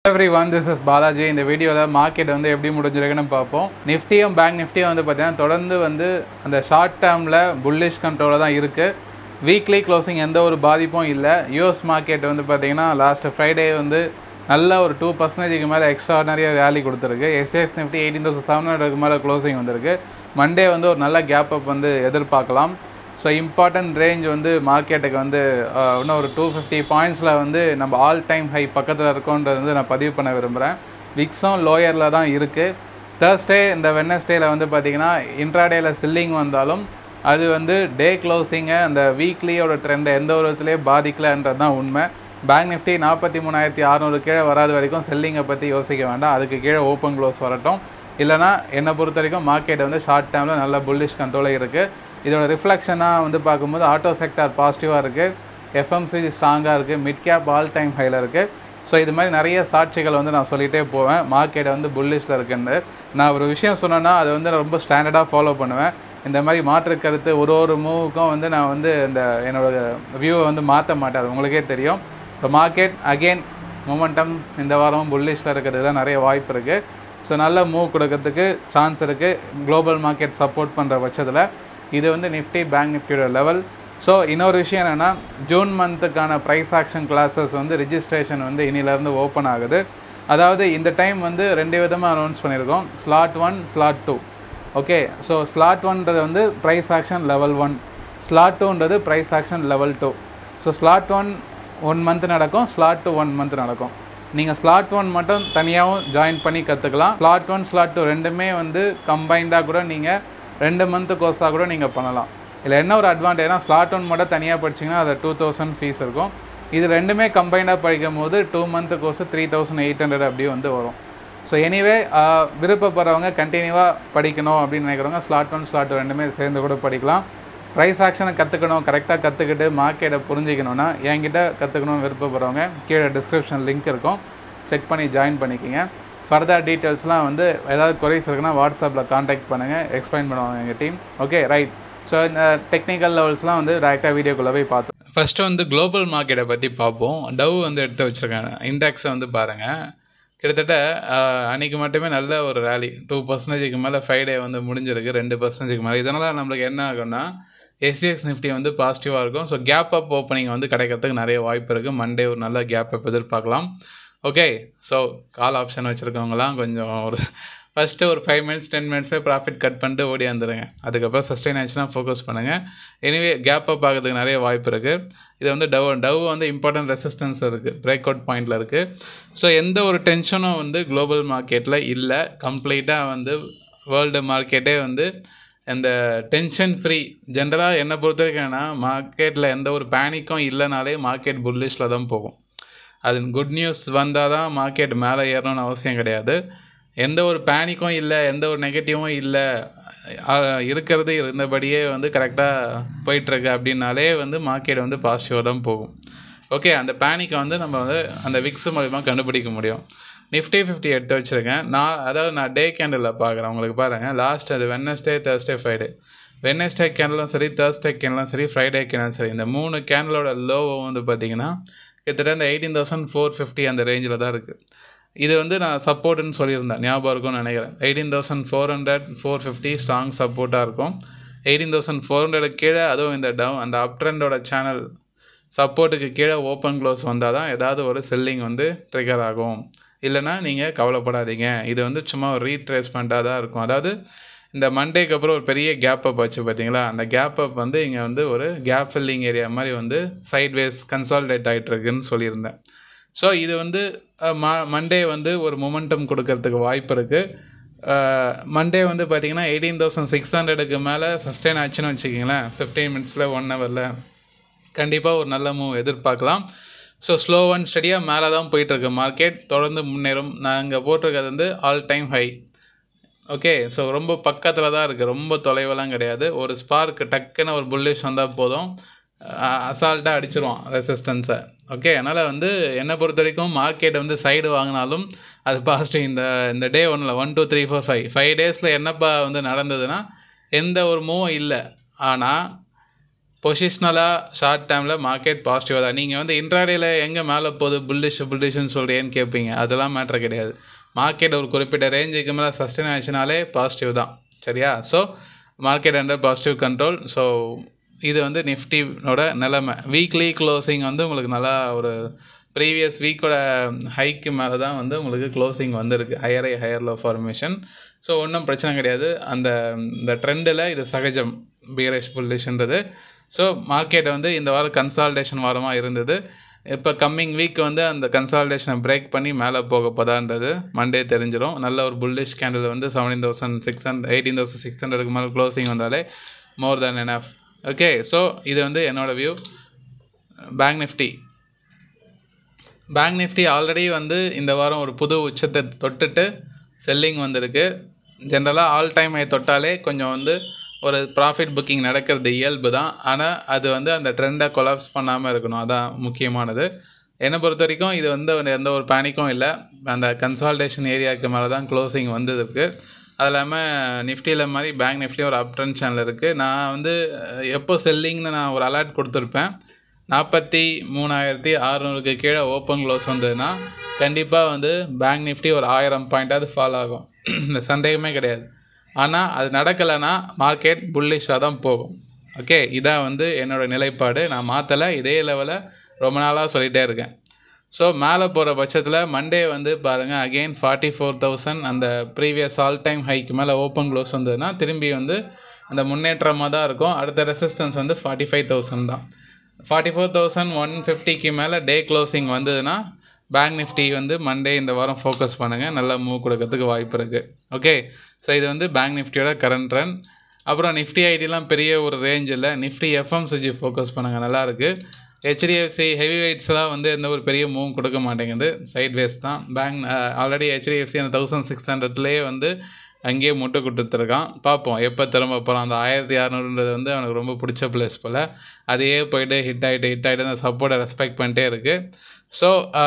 every everyone this is Balaji இந்த வீடியோவில் market வந்து எப்படி முடிஞ்சிருக்குன்னு பார்ப்போம் நிஃப்டியும் பேங்க் நிஃப்டியும் வந்து பார்த்தீங்கன்னா தொடர்ந்து வந்து அந்த ஷார்ட் டேர்மில் புல்லிஷ் கண்ட்ரோலில் தான் இருக்குது வீக்லி க்ளோசிங் எந்த ஒரு பாதிப்பும் இல்லை யூஎஸ் மார்க்கெட் வந்து பார்த்தீங்கன்னா லாஸ்ட் ஃப்ரைடே வந்து நல்ல ஒரு டூ பர்சன்டேஜுக்கு மேலே எக்ஸ்ட்ராடனரியாக ரேலி கொடுத்துருக்கு SS Nifty eighteen thousand seven ஹண்ட்ரடுக்கு மேலே க்ளோசிங் வந்திருக்கு மண்டே வந்து ஒரு நல்ல கேப் அப் வந்து எதிர்பார்க்கலாம் ஸோ இம்பார்ட்டன்ட் ரேஞ்ச் வந்து மார்க்கெட்டுக்கு வந்து அஹ், இன்னும் ஒரு டூ ஃபிஃப்டி பாயிண்ட்ஸில் வந்து நம்ம ஆல் டைம் ஹை பக்கத்தில் இருக்கோன்றது வந்து நான் பதிவு பண்ண விரும்புகிறேன் விக்ஸும் லோயரில் தான் இருக்குது தேர்ஸ்டே இந்த வெனஸ்டேயில் வந்து பார்த்திங்கன்னா இன்ட்ராடேயில் சில்லிங் வந்தாலும் அது வந்து டே க்ளோசிங்கை அந்த வீக்லியோட ட்ரெண்டை எந்த ஒரு விதத்துலேயும் பாதிக்கலைன்றது தான் உண்மை பேங்க் நிஃப்டி நாற்பத்தி மூணாயிரத்தி அறநூறு கீழே வராத வரைக்கும் செல்லிங்கை பற்றி யோசிக்க வேண்டாம் அதுக்கு கீழே ஓப்பன் க்ளோஸ் வரட்டும் இல்லைனா என்னை பொறுத்த வரைக்கும் மார்க்கெட் வந்து ஷார்ட் டேர்மில் நல்ல புல்லிஷ் கண்ட்ரோலாக இருக்குது இதோட ரிஃப்ளெக்ஷனாக வந்து பார்க்கும்போது ஆட்டோ செக்டார் பாசிட்டிவாக இருக்குது எஃப்எம்சிஜி ஸ்ட்ராங்காக இருக்குது மிட் கேப் ஆல் டைம் ஹையில் இருக்குது ஸோ இது மாதிரி நிறைய சாட்சிகள் வந்து நான் சொல்லிகிட்டே போவேன் மார்க்கெட் வந்து புல்லிஷில் இருக்குன்னு நான் ஒரு விஷயம் சொன்னேன்னா அதை வந்து நான் ரொம்ப ஸ்டாண்டர்டாக ஃபாலோ பண்ணுவேன் இந்த மாதிரி மாற்று கருத்து ஒரு ஒரு மூவுக்கும் வந்து நான் வந்து இந்த என்னோட வியூவை வந்து மாற்ற மாட்டேன் அது உங்களுக்கே தெரியும் ஸோ மார்க்கெட் அகெயின் மொமெண்டம் இந்த வாரமும் புல்லிஷில் இருக்கிறதுக்கு தான் நிறைய வாய்ப்பு இருக்குது ஸோ நல்ல மூவ் கொடுக்கறதுக்கு சான்ஸ் இருக்குது குளோபல் மார்க்கெட் சப்போர்ட் பண்ணுற பட்சத்தில் இது வந்து நிஃப்டி பேங்க் நிஃப்டியோட லெவல் ஸோ இன்னொரு விஷயம் என்னென்னா ஜூன் மந்த்துக்கான ப்ரைஸ் ஆக்ஷன் கிளாஸஸ் வந்து ரிஜிஸ்ட்ரேஷன் வந்து இன்னிலேருந்து ஓப்பன் ஆகுது அதாவது இந்த டைம் வந்து ரெண்டு விதமாக அனௌன்ஸ் பண்ணியிருக்கோம் slot one slot two okay so slot ஒன்றது வந்து price action level one slot டூன்றது price action level two so slot one one month நடக்கும் ஸ்லாட் டூ ஒன் மந்த் நடக்கும் நீங்கள் ஸ்லாட் ஒன் மட்டும் தனியாகவும் ஜாயின் பண்ணி கற்றுக்கலாம் ஸ்லாட் ஒன் ஸ்லாட் டூ ரெண்டுமே வந்து கம்பைண்டாக கூட நீங்கள் ரெண்டு மந்த்து கோர்ஸாக கூட நீங்கள் பண்ணலாம் இதில் என்ன ஒரு அட்வான்டேஜ்னா ஸ்லாட் ஒன் மட்டும் தனியாக படிச்சிங்கன்னா அது டூ தௌசண்ட் ஃபீஸ் இருக்கும் இது ரெண்டுமே கம்பைண்டாக படிக்கும் போது two month course three thousand eight hundred அப்படியே வந்து வரும் ஸோ எனிவே விருப்பப்படுறவங்க கண்டினியூவாக படிக்கணும் அப்படின்னு நினைக்கிறவங்க ஸ்லாட் ஒன் ஸ்லாட் டூ ரெண்டுமே சேர்ந்து கூட படிக்கலாம் ப்ரைஸ் ஆக்ஷனை கற்றுக்கணும் கரெக்டாக கற்றுக்கிட்டு மார்க்கெட்டை புரிஞ்சிக்கணும்னா என்கிட்ட கற்றுக்கணும்னு விருப்பப்படுறவங்க கீழே டிஸ்கிரிப்ஷன் லிங்க் இருக்கும் செக் பண்ணி ஜாயின் பண்ணிக்கிங்க ஃபர்தர் டீட்டெயில்ஸ்லாம் வந்து ஏதாவது குறைஸ் இருக்குன்னா வாட்ஸ்அப்பில் காண்டாக்ட் பண்ணுங்கள் எக்ஸ்பிளைன் பண்ணுவாங்க எங்கள் டீம் ஓகே ரைட் ஸோ இந்த டெக்னிக்கல் லெவல்ஸ்லாம் வந்து டேரெக்டாக வீடியோக்குள்ளே போய் பார்த்தோம் ஃபஸ்ட்டு வந்து குளோபல் மார்க்கெட்டை பற்றி பார்ப்போம் டவ் வந்து எடுத்து வச்சுருக்காங்க இண்டெக்ஸை வந்து பாருங்கள் கிட்டத்தட்ட ஆஹ், அன்னைக்கு மட்டுமே நல்ல ஒரு ரேலி டூ பர்சன்டேஜுக்கு மேலே ஃப்ரைடே வந்து முடிஞ்சிருக்கு ரெண்டு பர்சன்டேஜுக்கு மேலே இதனால் நம்மளுக்கு என்ன ஆகும்னா எஸ்சிஎக்ஸ் நிஃப்டி வந்து பாசிட்டிவாக இருக்கும் ஸோ கேப் அப் ஓப்பனிங் வந்து கிடைக்கிறதுக்கு நிறைய வாய்ப்பு இருக்குது மண்டே ஒரு நல்ல கேப் அப் எதிர்பார்க்கலாம் ஓகே ஸோ கால் ஆப்ஷன் வச்சுருக்கவங்களாம் கொஞ்சம் ஒரு ஃபஸ்ட்டு ஒரு ஃபைவ் மினிட்ஸ் டென் மினிட்ஸே ப்ராஃபிட் கட் பண்ணிட்டு ஓடி வந்துடுங்க அதுக்கப்புறம் சஸ்டெயின் ஆச்சுன்னா ஃபோக்கஸ் பண்ணுங்கள் எனிவே கேப் அப் ஆகிறதுக்கு நிறைய வாய்ப்பு இருக்குது இது வந்து டவ் டவ் வந்து இம்பார்ட்டன்ட் ரெசிஸ்டன்ஸ் இருக்குது பிரேக் அவுட் பாயிண்டில் இருக்குது ஸோ எந்த ஒரு டென்ஷனும் வந்து குளோபல் மார்க்கெட்டில் இல்லை கம்ப்ளீட்டாக வந்து வேர்ல்டு மார்க்கெட்டே வந்து இந்த டென்ஷன் ஃப்ரீ ஜென்ரலாக என்னை பொறுத்த வரைக்கும் என்னன்னா மார்க்கெட்டில் எந்த ஒரு பேனிக்கும் இல்லைனாலே மார்க்கெட் புல்லிஷில் தான் போகும் அது குட் நியூஸ் வந்தால் தான் மார்க்கெட் மேலே ஏறணும்னு அவசியம் கிடையாது எந்த ஒரு பேனிக்கும் இல்லை எந்த ஒரு நெகட்டிவும் இல்லை அஹ் இருக்கிறது இருந்தபடியே வந்து கரெக்டாக போயிட்டுருக்கு அப்படின்னாலே வந்து மார்க்கெட் வந்து பாசிட்டிவாக தான் போகும் ஓகே அந்த பேனிக்கை வந்து நம்ம வந்து அந்த விக்ஸ் மூலிமா கண்டுபிடிக்க முடியும் நிஃப்டி ஃபிஃப்டி எடுத்து வச்சுருக்கேன் நான் அதாவது நான் டே கேண்டலில் பார்க்குறேன் உங்களுக்கு பாருங்கள் லாஸ்ட் அது வெனஸ்டே தேர்ஸ்டே ஃப்ரைடே வெனஸ்டே கேண்டலும் சரி தேர்ஸ்டே கேண்டலும் சரி ஃப்ரைடே கேண்டலும் சரி இந்த மூணு கேண்டலோட லோவும் வந்து பார்த்தீங்கன்னா கிட்டத்தட்ட இந்த எயிட்டீன் தௌசண்ட் ஃபோர் ஃபிஃப்டி அந்த ரேஞ்சில் தான் இருக்குது இது வந்து நான் சப்போர்ட்டுன்னு சொல்லியிருந்தேன் ஞாபகம் இருக்கும்னு நினைக்கிறேன் eighteen thousand four hundred four fifty strong சப்போர்ட்டாக இருக்கும் எயிட்டீன் தௌசண்ட் ஃபோர் ஹண்ட்ரட் கீழே அதுவும் இந்த டவுன் அந்த அப் ட்ரெண்டோட சேனல் சப்போர்ட்டுக்கு கீழே ஓப்பன் க்ளோஸ் வந்தால் தான் ஏதாவது ஒரு செல்லிங் வந்து ட்ரிகர் ஆகும் இல்லைன்னா நீங்கள் கவலைப்படாதீங்க இது வந்து சும்மா ஒரு ரீட்ரேஸ்மெண்ட்டாக தான் இருக்கும் அதாவது இந்த மண்டேக்கு அப்புறம் ஒரு பெரிய கேப் அப் ஆச்சு பார்த்தீங்களா அந்த கேப் அப் வந்து இங்கே வந்து ஒரு கேப் ஃபில்லிங் ஏரியா மாதிரி வந்து சைட்வேஸ் கன்சால்டேட் ஆகிட்டு இருக்குன்னு சொல்லியிருந்தேன் ஸோ இது வந்து மண்டே வந்து ஒரு மொமெண்டம் கொடுக்கறதுக்கு வாய்ப்பு இருக்குது மண்டே வந்து பார்த்தீங்கன்னா எயிட்டீன் தௌசண்ட் சிக்ஸ் ஹண்ட்ரடுக்கு மேலே சஸ்டெயின் ஆச்சுன்னு வச்சுக்கிங்களேன் ஃபிஃப்டீன் மினிட்ஸில் ஒன் ஹவரில் கண்டிப்பாக ஒரு நல்ல மூவ் எதிர்பார்க்கலாம் ஸோ ஸ்லோ அண்ட் ஸ்டடியாக மேலே தான் போயிட்டுருக்கு மார்க்கெட் தொடர்ந்து முன்னேறும் நாங்கள் போட்டிருக்கிறது வந்து all time high okay so ரொம்ப பக்கத்தில் தான் இருக்குது ரொம்ப தொலைவெல்லாம் கிடையாது ஒரு ஸ்பார்க் டக்குன்னு ஒரு புல்லிஷ் வந்தால் போதும் அசால்ட்டாக அடிச்சிருவான் ரெசிஸ்டன்ஸை ஓகே அதனால் வந்து என்னை பொறுத்த வரைக்கும் மார்க்கெட் வந்து சைடு வாங்கினாலும் அது பாசிட்டிவ் இந்த இந்த டே ஒன்றில் one two three four five five டேஸில் என்னப்பா வந்து நடந்ததுன்னா எந்த ஒரு மூவும் இல்லை ஆனால் பொசிஷ்னலாக ஷார்ட் டைமில் மார்க்கெட் பாசிட்டிவாக தான் நீங்கள் வந்து இன்ட்ராடேயில் எங்கே மேலே போகுது புல்லிஷ் புல்லிஷ்னு சொல்கிறேன்னு கேட்பீங்க அதெல்லாம் மேட்ரு கிடையாது மார்க்கெட் ஒரு குறிப்பிட்ட ரேஞ்சுக்கு மேலே சஸ்டெயின் ஆச்சுனாலே பாசிட்டிவ் தான் சரியா so market under positive control so இது வந்து நிஃப்டியோட நிலைமை வீக்லி க்ளோசிங் வந்து உங்களுக்கு நல்லா ஒரு ப்ரீவியஸ் வீக்கோட ஹைக்கு மேலே தான் வந்து உங்களுக்கு க்ளோசிங் வந்திருக்கு higher high higher low formation so ஒன்றும் பிரச்சனை கிடையாது அந்த இந்த ட்ரெண்டில் இது சகஜம் பியரேஷ் புல்லிஷ்ன்றது ஸோ மார்க்கெட் வந்து இந்த வாரம் கன்சால்டேஷன் வாரமாக இருந்தது இப்போ கம்மிங் வீக் வந்து அந்த கன்சால்டேஷனை பிரேக் பண்ணி மேலே போக போதான்றது மண்டே தெரிஞ்சிடும் நல்ல ஒரு புல்லிஷ் கேண்டில் வந்து seventeen thousand six hundred eighteen thousand six ஹண்ட்ரடுக்கு மேலே க்ளோசிங் வந்தாலே more than enough okay so இது வந்து என்னோடய view bank Nifty bank Nifty already வந்து இந்த வாரம் ஒரு புது உச்சத்தை தொட்டுட்டு செல்லிங் வந்திருக்கு ஜென்ரலாக ஆல் டைம் ஐ தொட்டாலே கொஞ்சம் வந்து ஒரு ப்ராஃபிட் புக்கிங் நடக்கிறது இயல்பு தான் ஆனால் அது வந்து அந்த ட்ரெண்டை கொலாப்ஸ் பண்ணாமல் இருக்கணும் அதான் முக்கியமானது என்னை பொறுத்த வரைக்கும் இது வந்து எந்த ஒரு பேனிக்கும் இல்லை அந்த கன்சால்டேஷன் ஏரியாவுக்கு மேலே தான் க்ளோசிங் வந்ததுக்கு அது இல்லாமல் நிஃப்டியில் மாதிரி பேங்க் நிஃப்டி ஒரு அப் ட்ரெண்ட் சேனல் இருக்குது நான் வந்து எப்போ செல்லிங்னு நான் ஒரு அலர்ட் கொடுத்துருப்பேன் நாற்பத்தி மூணாயிரத்தி அறநூறுக்கு கீழே ஓப்பன் க்ளோஸ் வந்ததுன்னா கண்டிப்பாக வந்து பேங்க் நிஃப்டி ஒரு ஆயிரம் பாயிண்ட்டாவது ஃபால் ஆகும் இந்த சந்தேகமே கிடையாது ஆனால் அது நடக்கலைன்னா மார்க்கெட் புல்லிஷாக தான் போகும் ஓகே இதான் வந்து என்னோடய நிலைப்பாடு நான் மாற்றலை இதே லெவலில் ரொம்ப நாளாக சொல்லிகிட்டே இருக்கேன் ஸோ மேலே போகிற பட்சத்தில் மண்டே வந்து பாருங்கள் அகெயின் ஃபார்ட்டி ஃபோர் தௌசண்ட் அந்த ப்ரீவியஸ் ஆல் டைம் ஹைக்கு மேலே ஓப்பன் க்ளோஸ் வந்ததுன்னா திரும்பி வந்து அந்த முன்னேற்றமாக தான் இருக்கும் அடுத்த ரெசிஸ்டன்ஸ் வந்து ஃபார்ட்டி ஃபைவ் தௌசண்ட் தான் ஃபார்ட்டி ஃபோர் தௌசண்ட் ஒன் ஃபிஃப்டிக்கு மேலே டே க்ளோசிங் வந்ததுன்னா பேங்க் நிஃப்டி வந்து மண்டே இந்த வாரம் ஃபோக்கஸ் பண்ணுங்கள் நல்லா மூவ் கொடுக்கறதுக்கு வாய்ப்பு இருக்குது ஓகே ஸோ இது வந்து பேங்க் நிஃப்டியோட கரண்ட் ரன் அப்புறம் நிஃப்டி ஐடிலாம் பெரிய ஒரு ரேஞ்ச் இல்லை நிஃப்டி எஃப்எம்சிஜி ஃபோக்கஸ் பண்ணுங்கள் நல்லாயிருக்கு ஹெச்டிஎஃப்சி ஹெவி வெயிட்ஸ்லாம் வந்து எந்த ஒரு பெரிய மூவ் கொடுக்க மாட்டேங்குது சைட் வேஸ் தான் பேங்க் ஆல்ரெடி ஹெச்டிஎஃப்சி அந்த தௌசண்ட் சிக்ஸ் ஹண்ட்ரட்லேயே வந்து அங்கேயே முட்டை கொடுத்துருக்கான் பார்ப்போம் எப்போ திரும்ப போகிறான் அந்த ஆயிரத்தி அறநூறுன்றது வந்து அவனுக்கு ரொம்ப பிடிச்ச பிளேஸ் போல் அதையே போயிட்டு ஹிட் ஆகிட்டு ஹிட் ஆகிட்டு அந்த சப்போர்ட்டை ரெஸ்பெக்ட் பண்ணிட்டே இருக்குது ஸோ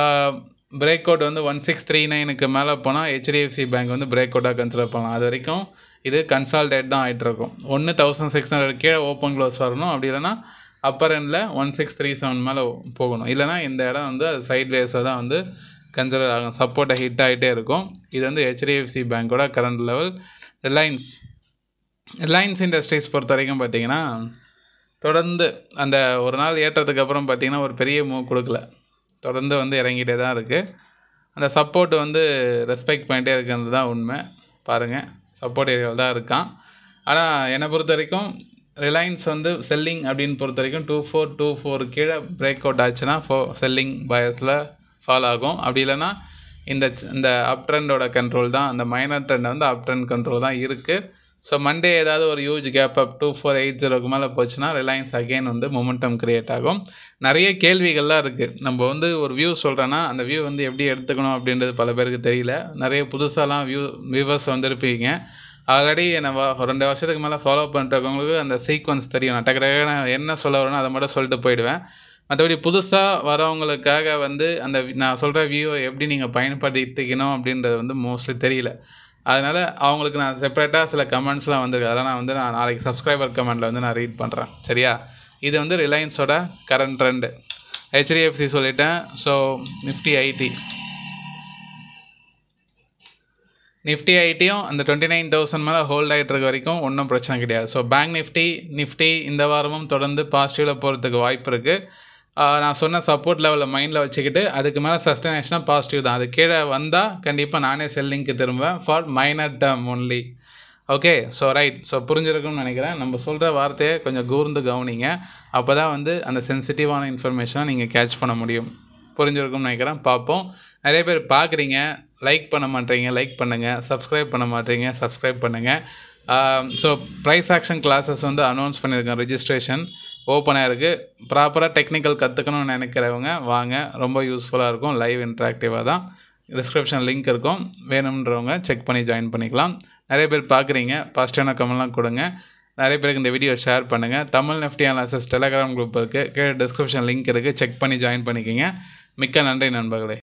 பிரேக் அவுட் வந்து ஒன் சிக்ஸ் த்ரீ நைனுக்கு மேலே போனால் ஹெச்டிஎஃப்சி பேங்க் வந்து பிரேக் அவுட்டாக கன்சிடர் பண்ணலாம் அது வரைக்கும் இது கன்சால்டேட் தான் ஆகிட்டு இருக்கும் ஒன்று தௌசண்ட் சிக்ஸ் ஹண்ட்ரட் கீழே ஓப்பன் க்ளோஸ் வரணும் அப்படி இல்லைனா அப்பர் எண்டில் ஒன் சிக்ஸ் த்ரீ செவன் மேலே போகணும் இல்லைனா இந்த இடம் வந்து அது சைட் வேஸாக தான் வந்து கன்சிடர் ஆகும் சப்போர்ட்டை ஹிட் ஆகிட்டே இருக்கும் இது வந்து ஹெச்டிஎஃப்சி பேங்க்கோட current level Reliance Reliance Industries பொறுத்த வரைக்கும் பார்த்தீங்கன்னா தொடர்ந்து அந்த ஒரு நாள் ஏற்றத்துக்கு அப்புறம் பார்த்தீங்கன்னா ஒரு பெரிய மூவ் கொடுக்கல தொடர்ந்து வந்து இறங்கிட்டே தான் இருக்குது அந்த சப்போர்ட் வந்து ரெஸ்பெக்ட் பண்ணிட்டே இருக்கிறது தான் உண்மை பாருங்கள் சப்போர்ட் ஏரியாவில் தான் இருக்கான் ஆனால் என்னை பொறுத்த வரைக்கும் ரிலையன்ஸ் வந்து செல்லிங் அப்படின்னு பொறுத்த வரைக்கும் டூ ஃபோர் டூ ஃபோர் கீழே பிரேக் அவுட் ஆச்சுன்னா ஃபோ செல்லிங் பயஸில் ஃபால் ஆகும் அப்படி இல்லைன்னா இந்த இந்த அப் ட்ரெண்டோட கண்ட்ரோல் தான் அந்த மைனர் ட்ரெண்ட் வந்து அப் ட்ரெண்ட் கண்ட்ரோல் தான் இருக்குது ஸோ மண்டே ஏதாவது ஒரு huge gap up two four eight ஜீரோக்கு மேலே போச்சுன்னா ரிலையன்ஸ் அகெயின் வந்து மொமெண்டம் க்ரியேட் ஆகும் நிறைய கேள்விகள்லாம் இருக்குது நம்ம வந்து ஒரு வியூ சொல்கிறேன்னா அந்த வியூ வந்து எப்படி எடுத்துக்கணும் அப்படின்றது பல பேருக்கு தெரியல நிறைய புதுசாலாம் வியூ வியூவர்ஸ் வந்திருப்பீங்க ஆல்ரெடி என்னை ரெண்டு வருஷத்துக்கு மேலே ஃபாலோ பண்ணிட்டவங்களுக்கு அந்த சீக்வன்ஸ் தெரியும் நான் டக்கு டக்குன்னு என்ன சொல்ல வரேனோ அதை மட்டும் சொல்லிட்டு போயிடுவேன் மற்றபடி புதுசாக வரவங்களுக்காக வந்து அந்த நான் சொல்கிற வியூவை எப்படி நீங்கள் பயன்படுத்திக்கணும் அப்படின்றது வந்து மோஸ்ட்லி தெரியல அதனால் அவங்களுக்கு நான் செப்பரேட்டாக சில கமெண்ட்ஸ்லாம் வந்திருக்கு அதெல்லாம் நான் வந்து நான் நாளைக்கு சப்ஸ்கிரைபர் கமெண்ட்டில் வந்து நான் ரீட் பண்ணுறேன் சரியா இது வந்து ரிலையன்ஸோட கரண்ட் ட்ரெண்டு ஹெச்டிஎஃப்சி சொல்லிட்டேன் ஸோ நிஃப்டி ஐடி நிஃப்டி ஐடியும் அந்த டுவெண்ட்டி நைன் தௌசண்ட் மேலே ஹோல்ட் ஆகிட்டு இருக்க வரைக்கும் ஒன்றும் பிரச்சனை கிடையாது ஸோ பேங்க் நிஃப்டி நிஃப்டி இந்த வாரமும் தொடர்ந்து பாசிட்டிவில் போகிறதுக்கு வாய்ப்பு இருக்குது நான் சொன்ன சப்போர்ட் லெவலில் மைண்டில் வச்சுக்கிட்டு அதுக்கு மேலே சஸ்டனேஷனாக பாசிட்டிவ் தான் அது கீழே வந்தால் கண்டிப்பாக நானே செல்லிங்க்கு திரும்புவேன் for minor term only okay so right so புரிஞ்சிருக்கும்னு நினைக்கிறேன் நம்ம சொல்கிற வார்த்தையை கொஞ்சம் கூர்ந்து கவனிங்க அப்போ தான் வந்து அந்த சென்சிட்டிவான இன்ஃபர்மேஷனை நீங்கள் கேட்ச் பண்ண முடியும் புரிஞ்சிருக்கும்னு நினைக்கிறேன் பார்ப்போம் நிறைய பேர் பார்க்குறீங்க லைக் பண்ண மாட்டேறீங்க லைக் பண்ணுங்கள் சப்ஸ்கிரைப் பண்ண மாட்டேறீங்க சப்ஸ்கிரைப் பண்ணுங்கள் ஸோ ப்ரைஸ் ஆக்ஷன் கிளாஸஸ் வந்து அனௌன்ஸ் பண்ணியிருக்கேன் ரிஜிஸ்ட்ரேஷன் ஓப்பனாக இருக்குது ப்ராப்பராக டெக்னிக்கல் கற்றுக்கணும்னு நினைக்கிறவங்க வாங்க ரொம்ப யூஸ்ஃபுல்லாக இருக்கும் லைவ் இன்ட்ராக்டிவாக தான் டிஸ்கிரிப்ஷன் லிங்க் இருக்கும் வேணுன்றவங்க செக் பண்ணி ஜாயின் பண்ணிக்கலாம் நிறைய பேர் பார்க்குறீங்க பாசிட்டிவான கமெண்ட்லாம் கொடுங்க நிறைய பேருக்கு இந்த வீடியோ ஷேர் பண்ணுங்கள் Tamil Nifty analysis Telegram group இருக்குது கீழே டிஸ்கிரிப்ஷன் லிங்க் இருக்குது செக் பண்ணி ஜாயின் பண்ணிக்கிங்க மிக்க நன்றி நண்பர்களே